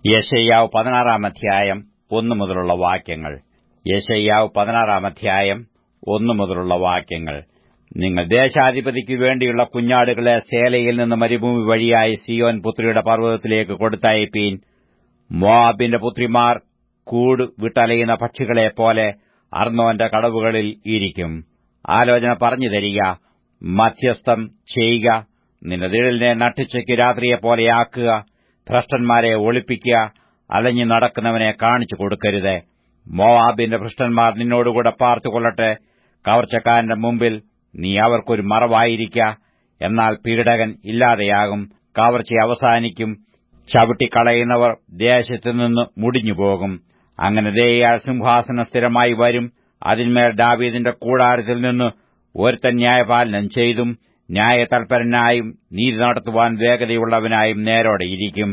യശയ്യാവ് പതിനാറാം അധ്യായം ഒന്നു മുതലുള്ള വാക്യങ്ങൾ യശയ്യാവ് പതിനാറാം അധ്യായം ഒന്നു മുതലുള്ള വാക്യങ്ങൾ നിങ്ങൾ ദേശാധിപതിക്ക് വേണ്ടിയുള്ള കുഞ്ഞാടുകളെ സേലയിൽ നിന്ന് മരുഭൂമി വഴിയായി സിയോൻ പുത്രിയുടെ പർവ്വതത്തിലേക്ക് കൊടുത്തയപ്പീൻ മോവാബിന്റെ പുത്രിമാർ കൂട് വിട്ടലയുന്ന പക്ഷികളെ പോലെ അർന്നോന്റെ കടവുകളിൽ ഇരിക്കും ആലോചന പറഞ്ഞു തരിക മധ്യസ്ഥം ചെയ്യുക നിന്റെ നിഴലിനെ നട്ടുച്ചയ്ക്ക് രാത്രിയെപ്പോലെയാക്കുക ഭ്രഷ്ടന്മാരെ ഒളിപ്പിക്കുക അലഞ്ഞു നടക്കുന്നവനെ കാണിച്ചു കൊടുക്കരുത് മോവാബിന്റെ ഭ്രഷ്ടന്മാർ നിന്നോടുകൂടെ പാർത്തുകൊള്ളട്ടെ കവർച്ചക്കാരന്റെ മുമ്പിൽ നീ അവർക്കൊരു മറവായിരിക്ക എന്നാൽ പീഡകൻ ഇല്ലാതെയാകും കവർച്ച അവസാനിക്കും ചവിട്ടിക്കളയുന്നവർ ദേശത്തുനിന്ന് മുടിഞ്ഞുപോകും അങ്ങനെ ദയാൽ സിംഹാസനം സ്ഥിരമായി വരും അതിന്മേൽ ദാവീദിന്റെ കൂടാരത്തിൽ നിന്ന് ഒരുത്തൻ ന്യായപാലനം ചെയ്തും ന്യായതൽപരനായും നീതി നടത്തുവാൻ വേഗതയുള്ളവനായും നേരോടെ ഇരിക്കും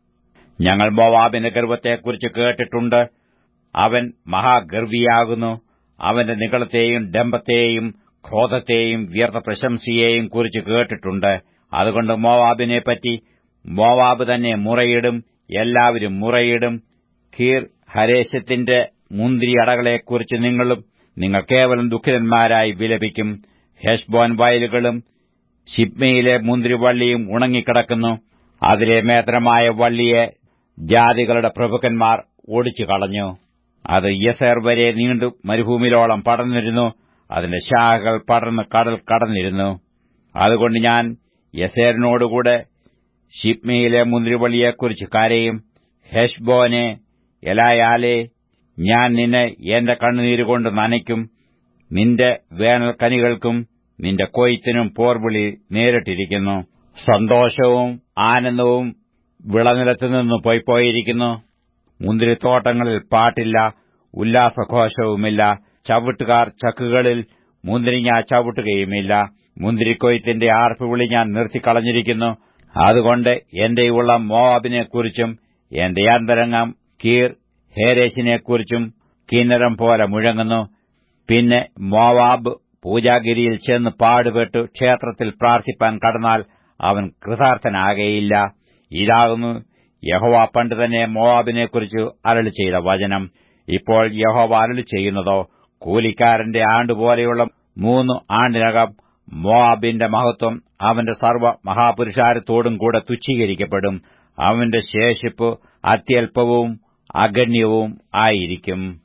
ഞങ്ങൾ മോവാബിന്റെ ഗർവത്തെക്കുറിച്ച് കേട്ടിട്ടുണ്ട് അവൻ മഹാഗർവിയാകുന്നു അവന്റെ നികളത്തെയും ഡംബത്തെയും ക്രോധത്തെയും വ്യർത്ഥ പ്രശംസയെയും കുറിച്ച് കേട്ടിട്ടുണ്ട് അതുകൊണ്ട് മോവാബിനെപ്പറ്റി മോവാബ് തന്നെ മുറയിടും എല്ലാവരും മുറയിടും ഖീർ ഹരേശത്തിന്റെ മുന്തിരിയടകളെക്കുറിച്ച് നിങ്ങളും നിങ്ങൾ കേവലം ദുഃഖിതന്മാരായി വിലപിക്കും ഹെഷ്ബോൻ വയലുകളും ഷിബ്മയിലെ മുന്തിരിവള്ളിയും ഉണങ്ങിക്കിടക്കുന്നു അതിലെ മേത്രമായ വള്ളിയെ ജാതികളുടെ പ്രഭുക്കന്മാർ ഓടിച്ചു കളഞ്ഞു അത് യസേർ വരെ നീണ്ടു മരുഭൂമിയിലോളം പടർന്നിരുന്നു അതിന്റെ ശാഖകൾ പടർന്ന് കടൽ കടന്നിരുന്നു അതുകൊണ്ട് ഞാൻ യസേറിനോടുകൂടെ ഷിപ്മയിലെ മുന്തിരിവള്ളിയെക്കുറിച്ച് കരയും ഹെഷ്ബോനെ എലായാലേ ഞാൻ നിന്നെ എന്റെ കണ്ണുനീരുകൊണ്ട് നനയ്ക്കും നിന്റെ വേനൽ കനികൾക്കും നിന്റെ കൊയ്ത്തിനും പോർവിളി നേരിട്ടിരിക്കുന്നു സന്തോഷവും ആനന്ദവും വിളനിലത്തുനിന്ന് പോയിപ്പോയിരിക്കുന്നു മുന്തിരിത്തോട്ടങ്ങളിൽ പാട്ടില്ല ഉല്ലാസഘോഷവുമില്ല ചവിട്ടുകാർ ചക്കുകളിൽ മുന്തിരിങ്ങ ചവിട്ടുകയുമില്ല മുന്തിരിക്കൊയ്ത്തിന്റെ ആർപ്പുവിളി ഞാൻ നിർത്തിക്കളഞ്ഞിരിക്കുന്നു അതുകൊണ്ട് എന്റെ ഉള്ള മോവാബിനെക്കുറിച്ചും എന്റെ അന്തരംഗം കീർ ഹേരേശിനെക്കുറിച്ചും കിന്നരം പോലെ മുഴങ്ങുന്നു പിന്നെ മോവാബ് പൂജാഗിരിയിൽ ചെന്ന് പാടുപെട്ടു ക്ഷേത്രത്തിൽ പ്രാർത്ഥിപ്പാൻ കടന്നാൽ അവൻ കൃതാർത്ഥനാകയില്ല ഇതാകുന്നു യഹോവ പണ്ട് തന്നെ മോവാബിനെക്കുറിച്ച് അരളി ചെയ്ത വചനം ഇപ്പോൾ യഹോവ അരളി ചെയ്യുന്നതോ കൂലിക്കാരന്റെ ആണ്ടുപോലെയുള്ള മൂന്ന് ആണ്ടിനകം മോവാബിന്റെ മഹത്വം അവന്റെ സർവ്വ മഹാപുരുഷാരത്തോടും കൂടെ തുച്ഛീകരിക്കപ്പെടും അവന്റെ ശേഷിപ്പ് അത്യല്പവും അഗണ്യവും ആയിരിക്കും